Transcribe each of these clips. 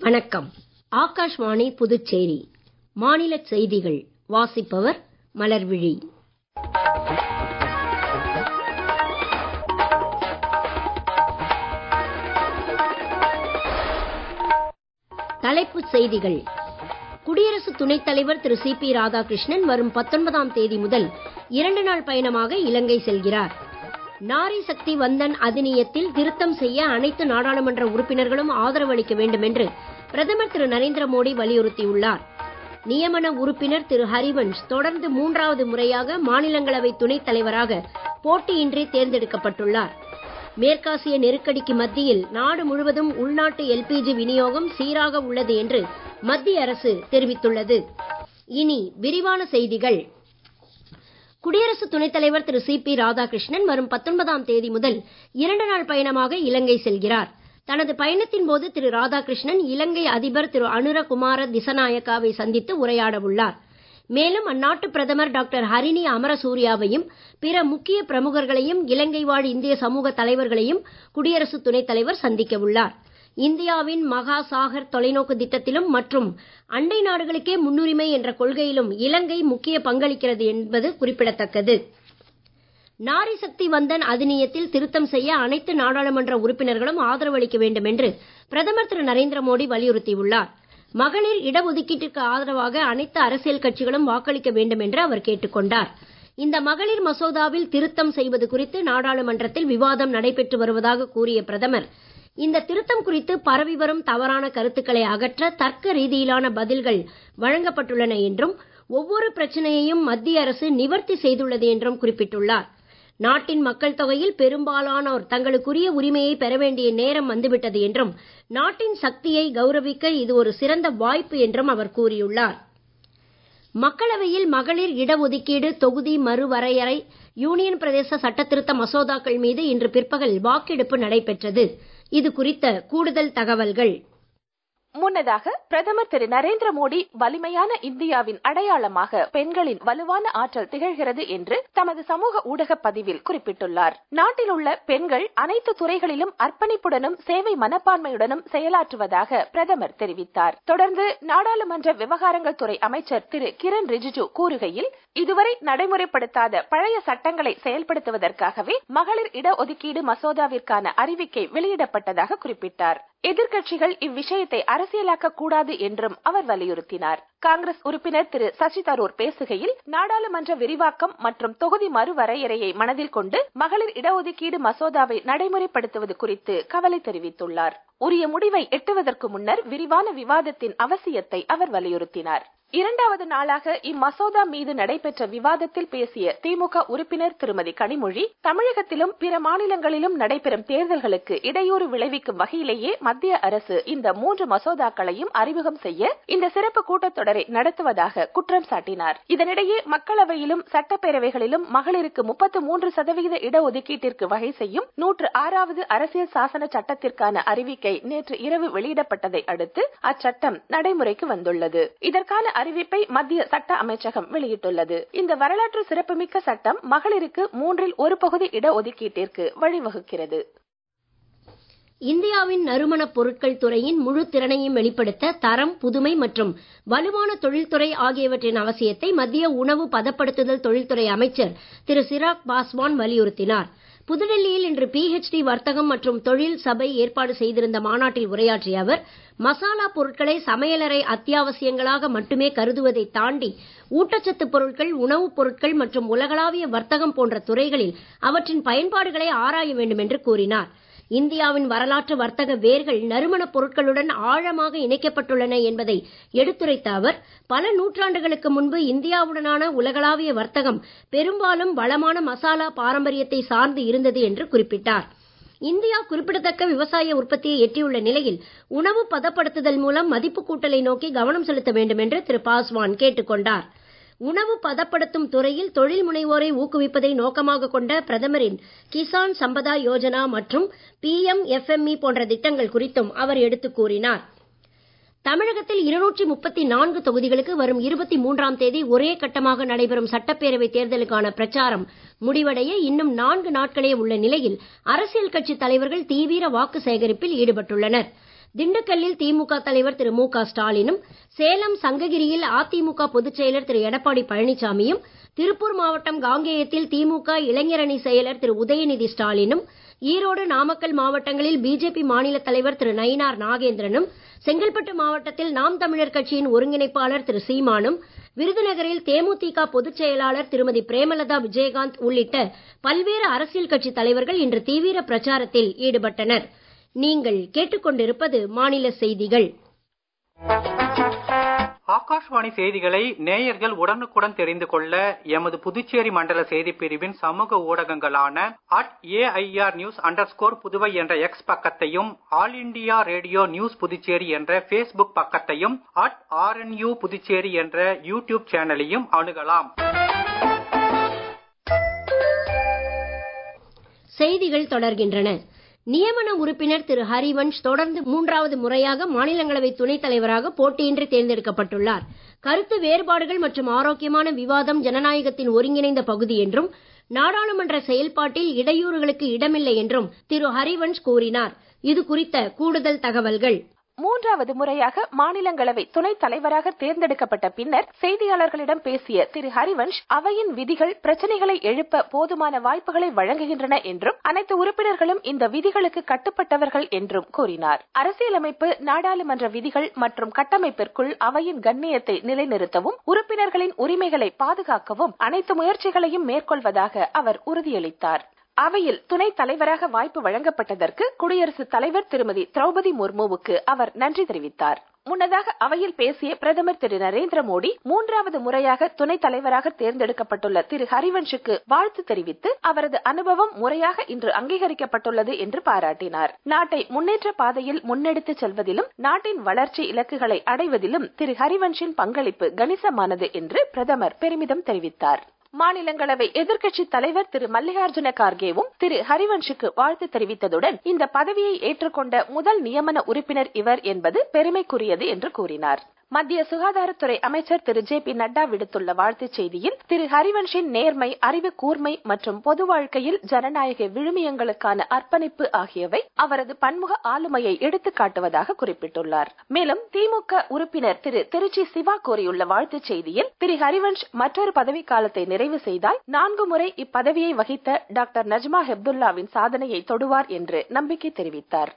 வணக்கம் ஆகாஷ்வாணி புதுச்சேரி மாநில செய்திகள் வாசிப்பவர் மலர்விழி தலைப்புச் செய்திகள் குடியரசு துணைத் தலைவர் திரு சி பி ராதாகிருஷ்ணன் வரும் பத்தொன்பதாம் தேதி முதல் இரண்டு நாள் பயணமாக இலங்கை செல்கிறார் நாரி சக்தி வந்தன் அதிநியத்தில் திருத்தம் செய்ய அனைத்து நாடாளுமன்ற உறுப்பினர்களும் ஆதரவு அளிக்க வேண்டும் என்று பிரதமர் திரு நரேந்திர மோடி வலியுறுத்தியுள்ளார் நியமன உறுப்பினர் திரு ஹரிவன்ஷ் தொடர்ந்து மூன்றாவது முறையாக மாநிலங்களவை துணைத் தலைவராக போட்டியின்றி தேர்ந்தெடுக்கப்பட்டுள்ளார் மேற்காசிய நெருக்கடிக்கு மத்தியில் நாடு முழுவதும் உள்நாட்டு எல்பிஜி விநியோகம் சீராக உள்ளது என்று மத்திய அரசு தெரிவித்துள்ளது இனி விரிவான செய்திகள் குடியரசு துணைத் தலைவர் திரு சி பி ராதாகிருஷ்ணன் வரும் பத்தொன்பதாம் தேதி முதல் இரண்டு நாள் பயணமாக இலங்கை செல்கிறார் தனது பயணத்தின் போது திரு ராதாகிருஷ்ணன் இலங்கை அதிபர் திரு அனுரகுமார திசநாயக்காவை சந்தித்து உரையாட உள்ளார் மேலும் அந்நாட்டு பிரதமர் டாக்டர் ஹரிணி அமரசூரியாவையும் பிற முக்கிய பிரமுகர்களையும் இலங்கை வாழ் இந்திய சமூக தலைவர்களையும் குடியரசு துணைத் தலைவர் சந்திக்க உள்ளார் இந்தியாவின் மகா சாகர் தொலைநோக்கு திட்டத்திலும் மற்றும் அண்டை நாடுகளுக்கே முன்னுரிமை என்ற கொள்கையிலும் இலங்கை முக்கிய பங்களிக்கிறது என்பது குறிப்பிடத்தக்கது நாரி சக்தி வந்தன் அதிநியத்தில் திருத்தம் செய்ய அனைத்து நாடாளுமன்ற உறுப்பினர்களும் ஆதரவு அளிக்க வேண்டும் என்று பிரதமர் திரு நரேந்திர மோடி வலியுறுத்தியுள்ளார் மகளிர் இடஒதுக்கீட்டிற்கு ஆதரவாக அனைத்து அரசியல் கட்சிகளும் வாக்களிக்க வேண்டும் என்று அவர் கேட்டுக் கொண்டார் இந்த மகளிர் மசோதாவில் திருத்தம் செய்வது குறித்து நாடாளுமன்றத்தில் விவாதம் நடைபெற்று வருவதாக கூறிய பிரதமர் இந்த திருத்தம் குறித்து பரவி வரும் தவறான கருத்துக்களை அகற்ற தர்க்க ரீதியிலான பதில்கள் வழங்கப்பட்டுள்ளன என்றும் ஒவ்வொரு பிரச்சனையையும் மத்திய அரசு நிவர்த்தி செய்துள்ளது என்றும் குறிப்பிட்டுள்ளார் நாட்டின் மக்கள் தொகையில் பெரும்பாலானோர் தங்களுக்குரிய உரிமையை பெற வேண்டிய நேரம் வந்துவிட்டது என்றும் நாட்டின் சக்தியை கௌரவிக்க இது ஒரு சிறந்த வாய்ப்பு என்றும் அவர் கூறியுள்ளார் மக்களவையில் மகளிர் இடஒதுக்கீடு தொகுதி மறுவரையறை யூனியன் பிரதேச சட்டத்திருத்த மசோதாக்கள் மீது இன்று பிற்பகல் வாக்கெடுப்பு நடைபெற்றது இது குறித்த கூடுதல் தகவல்கள் முன்னதாக பிரதமர் திரு நரேந்திர மோடி வலிமையான இந்தியாவின் அடையாளமாக பெண்களின் வலுவான ஆற்றல் திகழ்கிறது என்று தமது சமூக ஊடக பதிவில் குறிப்பிட்டுள்ளார் நாட்டில் உள்ள பெண்கள் அனைத்து துறைகளிலும் அர்ப்பணிப்புடனும் சேவை மனப்பான்மையுடனும் செயலாற்றுவதாக பிரதமர் தெரிவித்தார் தொடர்ந்து நாடாளுமன்ற விவகாரங்கள் துறை அமைச்சர் திரு கிரண் ரிஜிஜு கூறுகையில் இதுவரை நடைமுறைப்படுத்தாத பழைய சட்டங்களை செயல்படுத்துவதற்காகவே மகளிர் இடஒதுக்கீடு மசோதாவிற்கான அறிவிக்கை வெளியிடப்பட்டதாக குறிப்பிட்டார் எதிர்க்கட்சிகள் இவ்விஷயத்தை அரசியலாக்க கூடாது என்றும் அவர் வலியுறுத்தினார் காங்கிரஸ் உறுப்பினர் திரு சசி தரூர் பேசுகையில் நாடாளுமன்ற விரிவாக்கம் மற்றும் தொகுதி மறுவரையறையை மனதில் கொண்டு மகளிர் இடஒதுக்கீடு மசோதாவை நடைமுறைப்படுத்துவது குறித்து கவலை தெரிவித்துள்ளார் உரிய முடிவை எட்டுவதற்கு முன்னர் விரிவான விவாதத்தின் அவசியத்தை அவர் வலியுறுத்தினார் இரண்டாவது நாளாக இம்மசோதா மீது நடைபெற்ற விவாதத்தில் பேசிய திமுக உறுப்பினர் திருமதி கனிமொழி தமிழகத்திலும் பிற மாநிலங்களிலும் நடைபெறும் தேர்தல்களுக்கு இடையூறு விளைவிக்கும் வகையிலேயே மத்திய அரசு இந்த மூன்று மசோதாக்களையும் அறிமுகம் செய்ய இந்த சிறப்பு கூட்டத்தொடரை நடத்துவதாக குற்றம் சாட்டினார் இதனிடையே மக்களவையிலும் சட்டப்பேரவைகளிலும் மகளிருக்கு முப்பத்து மூன்று சதவிகித இடஒதுக்கீட்டிற்கு வகை செய்யும் நூற்று ஆறாவது அரசியல் சாசன சட்டத்திற்கான அறிவிக்கை நேற்று இரவு வெளியிடப்பட்டதை அடுத்து அச்சட்டம் நடைமுறைக்கு வந்துள்ளது இதற்கான அறிவிப்பை மத்திய சட்ட அமைச்சகம் வெளியிட்டுள்ளது இந்த வரலாற்று சிறப்புமிக்க சட்டம் மகளிருக்கு மூன்றில் ஒரு பகுதி இடஒதுக்கீட்டிற்கு வழிவகுக்கிறது இந்தியாவின் நறுமணப் பொருட்கள் துறையின் முழு திறனையும் வெளிப்படுத்த தரம் புதுமை மற்றும் வலுவான தொழில்துறை ஆகியவற்றின் அவசியத்தை மத்திய உணவு பதப்படுத்துதல் தொழில்துறை அமைச்சர் திரு சிராக் பாஸ்வான் வலியுறுத்தினார் புதுடெல்லியில் இன்று பிஹெச்டி வர்த்தகம் மற்றும் தொழில் சபை ஏற்பாடு செய்திருந்த மாநாட்டில் உரையாற்றிய அவர் மசாலா பொருட்களை சமையலறை அத்தியாவசியங்களாக மட்டுமே கருதுவதை தாண்டி ஊட்டச்சத்து பொருட்கள் உணவுப் பொருட்கள் மற்றும் உலகளாவிய வர்த்தகம் போன்ற துறைகளில் அவற்றின் பயன்பாடுகளை ஆராய வேண்டும் என்று கூறினார் இந்தியாவின் வரலாற்று வர்த்தக வேர்கள் நறுமணப் பொருட்களுடன் ஆழமாக இணைக்கப்பட்டுள்ளன என்பதை எடுத்துரைத்த அவர் பல நூற்றாண்டுகளுக்கு முன்பு இந்தியாவுடனான உலகளாவிய வர்த்தகம் பெரும்பாலும் வளமான மசாலா பாரம்பரியத்தை சார்ந்து இருந்தது என்று குறிப்பிட்டார் இந்தியா குறிப்பிடத்தக்க விவசாய உற்பத்தியை எட்டியுள்ள நிலையில் உணவு பதப்படுத்துதல் மூலம் மதிப்பு கூட்டலை நோக்கி கவனம் செலுத்த வேண்டும் என்று திரு பாஸ்வான் கேட்டுக் கொண்டார் உணவு பதப்படுத்தும் துறையில் தொழில் முனைவோரை ஊக்குவிப்பதை நோக்கமாக கொண்ட பிரதமரின் கிசான் சம்பதா யோஜனா மற்றும் பிஎம் எஃப்எம்இ போன்ற திட்டங்கள் குறித்தும் அவர் எடுத்துக் கூறினார் தமிழகத்தில் இருநூற்றி முப்பத்தி நான்கு தொகுதிகளுக்கு வரும் இருபத்தி மூன்றாம் தேதி ஒரே கட்டமாக நடைபெறும் சட்டப்பேரவை தேர்தலுக்கான பிரச்சாரம் முடிவடைய இன்னும் நான்கு நாட்களே உள்ள நிலையில் அரசியல் கட்சி தலைவர்கள் தீவிர வாக்கு சேகரிப்பில் ஈடுபட்டுள்ளனர் திண்டுக்கல்லில் திமுக தலைவர் திரு மு க ஸ்டாலினும் சேலம் சங்ககிரியில் அதிமுக பொதுச் செயலர் திரு எடப்பாடி பழனிசாமியும் திருப்பூர் மாவட்டம் காங்கேயத்தில் திமுக இளைஞரணி செயலர் திரு உதயநிதி ஸ்டாலினும் ஈரோடு நாமக்கல் மாவட்டங்களில் பிஜேபி மாநில தலைவர் திரு நயினார் நாகேந்திரனும் செங்கல்பட்டு மாவட்டத்தில் நாம் தமிழர் கட்சியின் ஒருங்கிணைப்பாளர் திரு சீமானும் விருதுநகரில் தேமுதிக பொதுச் செயலாளர் திருமதி பிரேமலதா விஜயகாந்த் உள்ளிட்ட பல்வேறு அரசியல் கட்சி தலைவர்கள் இன்று தீவிர பிரச்சாரத்தில் ஈடுபட்டனர் நீங்கள் கேட்டுக்கொண்டிருப்பது மாநில செய்திகள் ஆகாஷ்வாணி செய்திகளை நேயர்கள் உடனுக்குடன் தெரிந்து கொள்ள எமது புதுச்சேரி மண்டல செய்திப் பிரிவின் சமூக ஊடகங்களான at AIR news under Puduvai என்ற எக்ஸ் பக்கத்தையும் all India radio news Puducherry என்ற பேஸ்புக் பக்கத்தையும் அட் ஆர்என்யூ புதுச்சேரி என்ற யூடியூப் சேனலையும் அணுகலாம் செய்திகள் தொடர்கின்றன நியமன உறுப்பினர் திரு ஹரிவன்ஷ் தொடர்ந்து மூன்றாவது முறையாக மாநிலங்களவை துணைத் தலைவராக போட்டியின்றி தேர்ந்தெடுக்கப்பட்டுள்ளார் கருத்து வேறுபாடுகள் மற்றும் ஆரோக்கியமான விவாதம் ஜனநாயகத்தின் ஒருங்கிணைந்த பகுதி என்றும் நாடாளுமன்ற செயல்பாட்டில் இடையூறுகளுக்கு இடமில்லை என்றும் திரு ஹரிவன்ஷ் கூறினார் இது குறித்த கூடுதல் தகவல்கள் மூன்றாவது முறையாக மாநிலங்களவை துணைத் தலைவராக தேர்ந்தெடுக்கப்பட்ட பின்னர் செய்தியாளர்களிடம் பேசிய திரு ஹரிவன்ஷ் அவையின் விதிகள் பிரச்சனைகளை எழுப்ப போதுமான வாய்ப்புகளை வழங்குகின்றன என்றும் அனைத்து உறுப்பினர்களும் இந்த விதிகளுக்கு கட்டுப்பட்டவர்கள் என்றும் கூறினார் அரசியலமைப்பு நாடாளுமன்ற விதிகள் மற்றும் கட்டமைப்பிற்குள் அவையின் கண்ணியத்தை நிலைநிறுத்தவும் உறுப்பினர்களின் உரிமைகளை பாதுகாக்கவும் அனைத்து முயற்சிகளையும் மேற்கொள்வதாக அவர் உறுதியளித்தார் அவையில் துணைத் தலைவராக வாய்ப்பு வழங்கப்பட்டதற்கு குடியரசுத் தலைவர் திருமதி திரௌபதி முர்முவுக்கு அவர் நன்றி தெரிவித்தார் முன்னதாக அவையில் பேசிய பிரதமர் திரு நரேந்திர மோடி மூன்றாவது முறையாக துணைத் தலைவராக தேர்ந்தெடுக்கப்பட்டுள்ள திரு ஹரிவன்ஷுக்கு வாழ்த்து தெரிவித்து அவரது அனுபவம் முறையாக இன்று அங்கீகரிக்கப்பட்டுள்ளது என்று பாராட்டினார் நாட்டை முன்னேற்ற பாதையில் முன்னெடுத்துச் செல்வதிலும் நாட்டின் வளர்ச்சி இலக்குகளை அடைவதிலும் திரு ஹரிவன்ஷின் பங்களிப்பு கணிசமானது என்று பிரதமர் பெருமிதம் தெரிவித்தார் மாநிலங்களவை எதிர்க்கட்சித் தலைவர் திரு மல்லிகார்ஜுன கார்கேவும் திரு ஹரிவன்ஷுக்கு வாழ்த்து தெரிவித்ததுடன் இந்த பதவியை ஏற்றுக்கொண்ட முதல் நியமன உறுப்பினர் இவர் என்பது பெருமைக்குரியது என்று கூறினார் மத்திய சுகாதாரத்துறை அமைச்சர் திரு ஜே பி நட்டா விடுத்துள்ள வாழ்த்துச் செய்தியில் திரு ஹரிவன்ஷின் நேர்மை அறிவு கூர்மை மற்றும் பொது வாழ்க்கையில் ஜனநாயக விழுமியங்களுக்கான அர்ப்பணிப்பு ஆகியவை அவரது பன்முக ஆளுமையை எடுத்துக் காட்டுவதாக குறிப்பிட்டுள்ளார் மேலும் திமுக உறுப்பினர் திரு திருச்சி சிவா கூறியுள்ள வாழ்த்துச் செய்தியில் திரு ஹரிவன்ஷ் மற்றொரு பதவிக்காலத்தை நிறைவு செய்தால் நான்கு முறை இப்பதவியை வகித்த டாக்டர் நஜ்மா ஹெப்துல்லாவின் சாதனையை தொடுவார் என்று நம்பிக்கை தெரிவித்தார்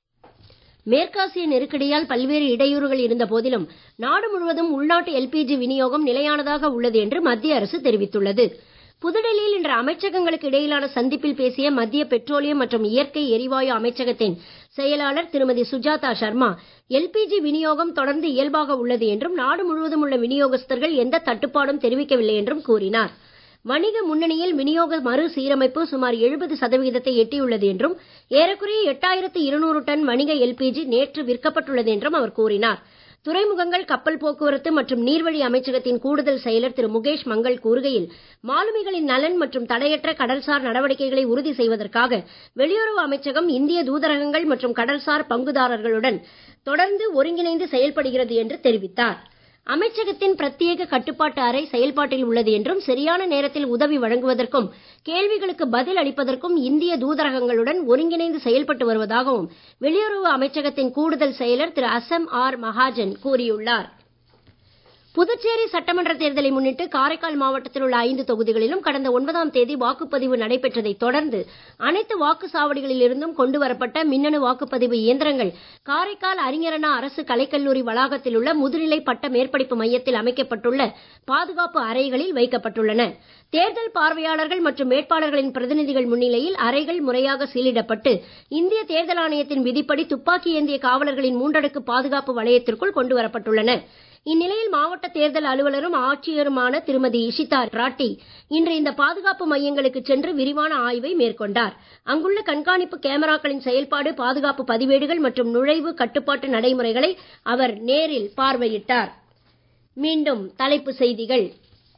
மேற்காசிய நெருக்கடியால் பல்வேறு இடையூறுகள் இருந்த போதிலும் நாடு முழுவதும் உள்நாட்டு எல்பிஜி விநியோகம் நிலையானதாக உள்ளது என்று மத்திய அரசு தெரிவித்துள்ளது புதுடெல்லியில் இன்று அமைச்சகங்களுக்கு இடையிலான சந்திப்பில் பேசிய மத்திய பெட்ரோலியம் மற்றும் இயற்கை எரிவாயு அமைச்சகத்தின் செயலாளர் திருமதி சுஜாதா சர்மா எல்பிஜி விநியோகம் தொடர்ந்து இயல்பாக உள்ளது என்றும் நாடு முழுவதும் உள்ள விநியோகஸ்தர்கள் எந்த தட்டுப்பாடும் தெரிவிக்கவில்லை என்றும் கூறினார் வணிக முன்னணியில் விநியோக மறுசீரமைப்பு சுமார் எழுபது சதவிகிதத்தை எட்டியுள்ளது என்றும் ஏறக்குறைய எட்டாயிரத்து இருநூறு டன் வணிக எல்பிஜி நேற்று விற்கப்பட்டுள்ளது என்றும் அவர் கூறினார் துறைமுகங்கள் கப்பல் போக்குவரத்து மற்றும் நீர்வழி அமைச்சகத்தின் கூடுதல் செயலர் திரு முகேஷ் மங்கள் கூறுகையில் மாலுமிகளின் நலன் மற்றும் தடையற்ற கடல்சார் நடவடிக்கைகளை உறுதி செய்வதற்காக வெளியுறவு அமைச்சகம் இந்திய தூதரகங்கள் மற்றும் கடல்சார் பங்குதாரர்களுடன் தொடர்ந்து ஒருங்கிணைந்து செயல்படுகிறது என்று தெரிவித்தார் அமைச்சகத்தின் பிரத்யேக கட்டுப்பாட்டு அறை செயல்பாட்டில் உள்ளது என்றும் சரியான நேரத்தில் உதவி வழங்குவதற்கும் கேள்விகளுக்கு பதில் அளிப்பதற்கும் இந்திய தூதரகங்களுடன் ஒருங்கிணைந்து செயல்பட்டு வருவதாகவும் வெளியுறவு அமைச்சகத்தின் கூடுதல் செயலர் திரு அசம் ஆர் மகாஜன் கூறியுள்ளார் புதுச்சேரி சட்டமன்ற தேர்தலை முன்னிட்டு காரைக்கால் மாவட்டத்தில் உள்ள ஐந்து தொகுதிகளிலும் கடந்த ஒன்பதாம் தேதி வாக்குப்பதிவு நடைபெற்றதைத் தொடர்ந்து அனைத்து வாக்குச்சாவடிகளில் இருந்தும் கொண்டு வரப்பட்ட மின்னணு வாக்குப்பதிவு இயந்திரங்கள் காரைக்கால் அறிஞரணா அரசு கலைக்கல்லூரி வளாகத்தில் உள்ள முதுநிலை பட்ட மேற்படிப்பு மையத்தில் அமைக்கப்பட்டுள்ள பாதுகாப்பு அறைகளில் வைக்கப்பட்டுள்ளன தேர்தல் பார்வையாளர்கள் மற்றும் வேட்பாளர்களின் பிரதிநிதிகள் முன்னிலையில் அறைகள் முறையாக சீலிடப்பட்டு இந்திய தேர்தல் ஆணையத்தின் விதிப்படி துப்பாக்கி ஏந்திய காவலர்களின் மூன்றடுக்கு பாதுகாப்பு வளையத்திற்குள் கொண்டு வரப்பட்டுள்ளன இந்நிலையில் மாவட்ட தேர்தல் அலுவலரும் ஆட்சியருமான திருமதி இஷிதா ராட்டி இன்று இந்த பாதுகாப்பு மையங்களுக்கு சென்று விரிவான ஆய்வை மேற்கொண்டார் அங்குள்ள கண்காணிப்பு கேமராக்களின் செயல்பாடு பாதுகாப்பு பதிவேடுகள் மற்றும் நுழைவு கட்டுப்பாட்டு நடைமுறைகளை அவர் நேரில் பார்வையிட்டார் மீண்டும் தலைப்புச் செய்திகள்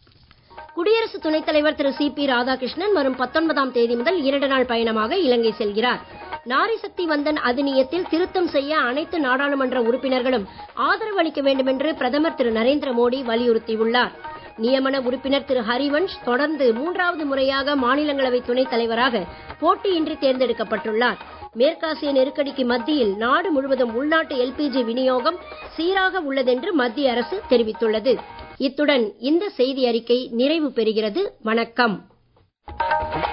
குடியரசு துணைத் தலைவர் திரு சி பி ராதாகிருஷ்ணன் வரும் பத்தொன்பதாம் தேதி முதல் இரண்டு நாள் பயணமாக இலங்கை செல்கிறார் நாரிசக்தி வந்தன் அதிநியத்தில் திருத்தம் செய்ய அனைத்து நாடாளுமன்ற உறுப்பினர்களும் ஆதரவு அளிக்க வேண்டும் என்று பிரதமர் திரு நரேந்திர மோடி வலியுறுத்தியுள்ளார் நியமன உறுப்பினர் திரு ஹரிவன்ஷ் தொடர்ந்து மூன்றாவது முறையாக மாநிலங்களவை துணைத் தலைவராக போட்டியின்றி தேர்ந்தெடுக்கப்பட்டுள்ளார் மேற்காசிய நெருக்கடிக்கு மத்தியில் நாடு முழுவதும் உள்நாட்டு எல்பிஜி விநியோகம் சீராக உள்ளதென்று மத்திய அரசு தெரிவித்துள்ளது இத்துடன் இந்த செய்தி அறிக்கை நிறைவு பெறுகிறது வணக்கம்